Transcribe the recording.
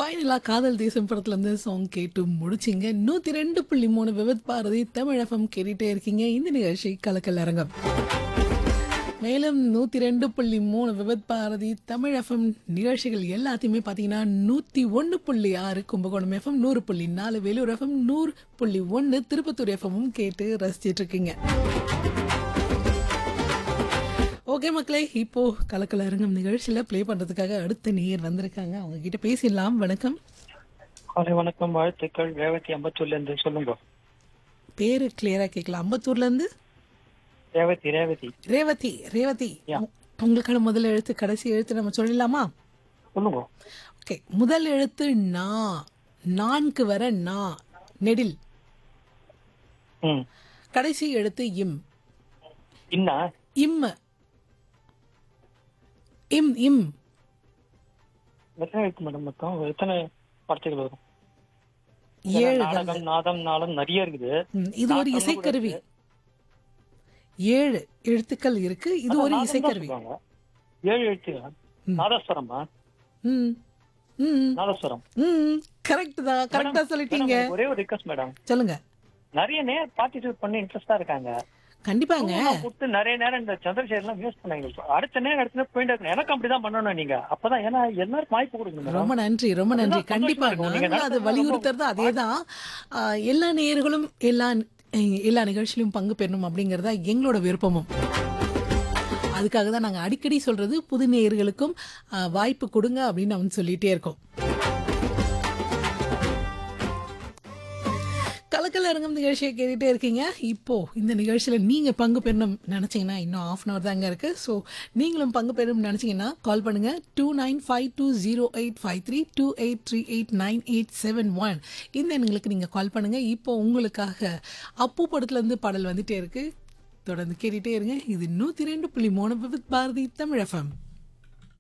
ஃபைனலாக காதல் தேசம் படத்துலேருந்து சாங் கேட்டு முடிச்சிங்க நூற்றி ரெண்டு புள்ளி மூணு விவத் பாரதி தமிழ் எஃப்எம் கேட்டுகிட்டே இருக்கீங்க இந்த நிகழ்ச்சி கலக்கல் அரங்கம் மேலும் நூற்றி ரெண்டு புள்ளி மூணு விபத் பாரதி தமிழ் எஃப்எம் நிகழ்ச்சிகள் எல்லாத்தையுமே பார்த்தீங்கன்னா நூற்றி ஒன்று புள்ளி ஆறு கும்பகோணம் எஃப்எம் நூறு புள்ளி நாலு வேலூர் எஃப்எம் நூறு புள்ளி ஒன்று திருப்பத்தூர் எஃப்எம்மும் கேட்டு ரசிச்சிட்டு இருக்கீங்க ஓகே மக்களே இப்போ கலக்கல் அரங்கம் நிகழ்ச்சியில் ப்ளே பண்ணுறதுக்காக அடுத்த நேயர் வந்திருக்காங்க அவங்க கிட்ட பேசிடலாம் வணக்கம் காலை வணக்கம் வாழ்த்துக்கள் ரேவதி அம்பத்தூர்ல இருந்து சொல்லுங்க பேரு கிளியரா கேட்கலாம் அம்பத்தூர்லேருந்து ரேவதி ரேவதி ரேவதி ரேவதி Yeah. உங்களுக்கான முதல் எழுத்து கடைசி எழுத்து நம்ம சொல்லிடலாமா சொல்லுங்க ஓகே முதல் எழுத்து நா நான்கு வர நா நெடில் ம் கடைசி எழுத்து இம் இன்னா இம் இம் இம் எத்தனை இருக்கு மேடம் மொத்தம் எத்தனை வார்த்தைகள் வரும் ஏழு நாடகம் நாதம் நாளம் நிறைய இருக்குது ம், இது ஒரு நாட்டம் இசைக்கருவி கூட ஏழு எழுத்துக்கள் இருக்கு இது ஒரு நாதம் தான் இசைக்கருவி சொல்லுவாங்க. ஏழு எழுத்துகள் நாதஸ்வரமா ம் ம் நாதஸ்வரம் ம் கரெக்ட் தான் கரெக்டா சொல்லிட்டீங்க மேடம், ஒரே ஒரு ரிக்வஸ்ட் மேடம் சொல்லுங்க நிறைய நேரம் பார்ட்டிசிபேட் பண்ணி இன்ட்ரெஸ்டா இருக்காங்க கண்டிப்பாங்க தூக்கம் கொடுத்து நிறைய நேரம் இந்த சந்திரசேகர் எல்லாம் வேஸ்ட் பண்ணாங்க அடுத்த நேரம் அடுத்த நேரம் போயிட்டு இருக்கணும் எனக்கு அப்படிதான் பண்ணணும் நீங்க அப்பதான் ஏன்னா எல்லாருக்கும் வாய்ப்பு கொடுக்கணும் மேடம் ரொம்ப நன்றி ரொம்ப நன்றி அதுதான் கண்டிப்பா சந்தோஷமா இருக்கும். நீங்க நாங்களும் அது நடத்துறது வலியுறுத்துறது அதேதான் ஆஹ், எல்லா நேயர்களும் எல்லா அஹ், எல்லா நிகழ்ச்சியிலும் பங்கு பெறணும் அப்படிங்கறதா எங்களோட விருப்பமும் அதுக்காக தான் நாங்க அடிக்கடி சொல்றது புது நேயர்களுக்கும் ஆஹ், வாய்ப்பு கொடுங்க அப்படின்னு நம்ம சொல்லிட்டே இருக்கோம் கலக்கல் அரங்கம் நிகழ்ச்சியை கேட்டுட்டே இருக்கீங்க இப்போ இந்த நிகழ்ச்சியில் நீங்க பங்கு பெறணும் நினைச்சீங்கன்னா இன்னும் ஆஃப் அன் அவர் தாங்க இருக்கு ஸோ நீங்களும் பங்கு பெறணும் நினைச்சீங்கன்னா கால் பண்ணுங்க two nine five two zero eight five three two eight three eight nine eight seven one இந்த எண்களுக்கு நீங்க கால் பண்ணுங்க இப்போ உங்களுக்காக அப்பு படத்துல இருந்து பாடல் வந்துட்டே இருக்கு தொடர்ந்து கேட்டுட்டே இருங்க இது நூத்தி ரெண்டு புள்ளி மூணு வித் பாரதி தமிழ் எஃப்எம்